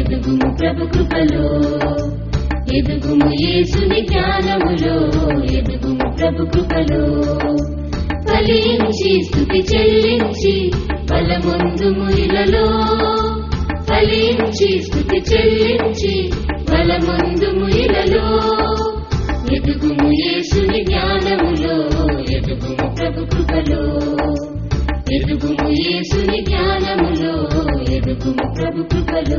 ఎదుగుము ప్రభు కృపలో ఎదుగుము యేసుని జ్ఞానములో ఎదుగుము ప్రభు కృపలో ఫలించి స్థుతి చెల్లించి బలముందుము ఇలలో ఫలించి స్థుతి చెల్లించి బలముందుము ఇలలో ఎదుగుము యేసుని జ్ఞానములో ఎదుగుము ప్రభు కృపలో ఎదుగుము యేసుని జ్ఞానములో ఎదుగుము ప్రభు కృపలో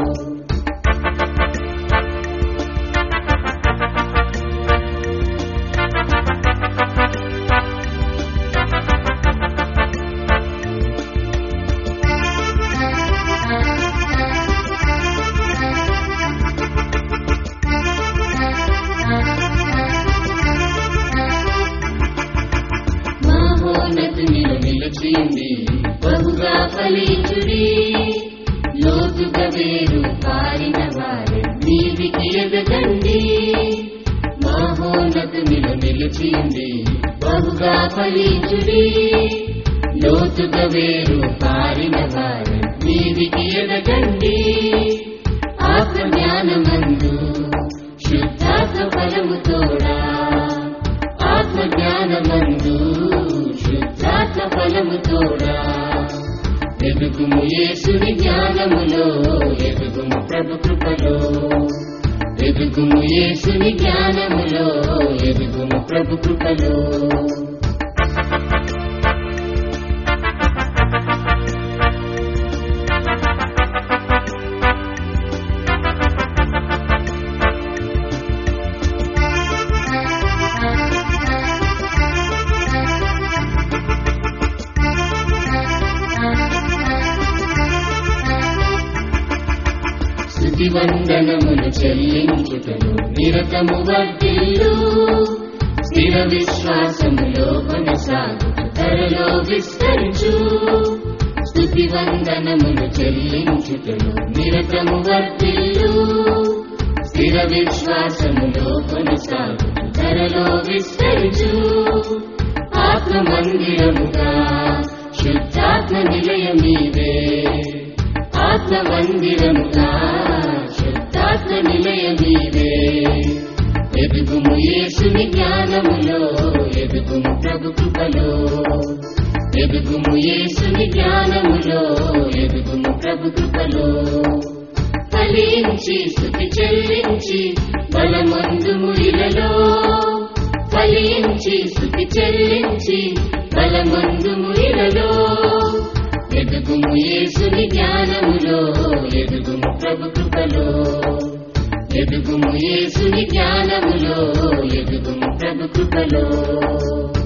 మహోన్నతునిలో నిలిచింది బహుగా ఫలించుడి లోతుగా వేరు పారిన వారి నీవికి ఎదగండి మహోన్నతునిలో నిలిచింది బహుగా ఫలించుడి లోతుగా వేరు పారిన వారి నీవికి ఎదగండి ఆత్మ జ్ఞానమందు శుద్ధాత్మ ఫలము తోడా ఆత్మ జ్ఞానమందు శుద్ధాత్మ ఫలము తోడా ఎదుగుము యేసుని జ్ఞానములో ఎదుగుము ప్రభు కృపలో ఎదుగుము యేసుని జ్ఞానములో ఎదుగుము ప్రభు కృపలో స్థుతి వందనములు చెల్లించుటను నిరతము వర్తిల్లు స్థిర విశ్వాసములో కొనసాగు ధరలో విస్తరించు స్థుతి వందనములు చెల్లించుటను నిరతము వర్తిల్లు స్థిర విశ్వాసములో కొనసాగు ధరలో విస్తరించు ఆత్మ మందిరముగా శుద్ధాత్మ నిలయమీదే ఆత్మ మందిరముగా శుద్ధాత్మ నిలయమీదే ఎదుగుము యేసుని జ్ఞానములో ఎదుగుము ప్రభు కృపలో ఎదుగుము యేసుని జ్ఞానములో ఎదుగుము ప్రభు కృపలో ఫలించి స్థుతి చెల్లించి బలమందుము ఇలలో ఫలించి స్థుతి చెల్లించి బలమందుము ఇలలో ఎదుగుము యేసుని జ్ఞానములో ఎదుగుము ప్రభు కృపలో ఎదుగుము యేసుని జ్ఞానములో ఎదుగుము ప్రభు కృపలో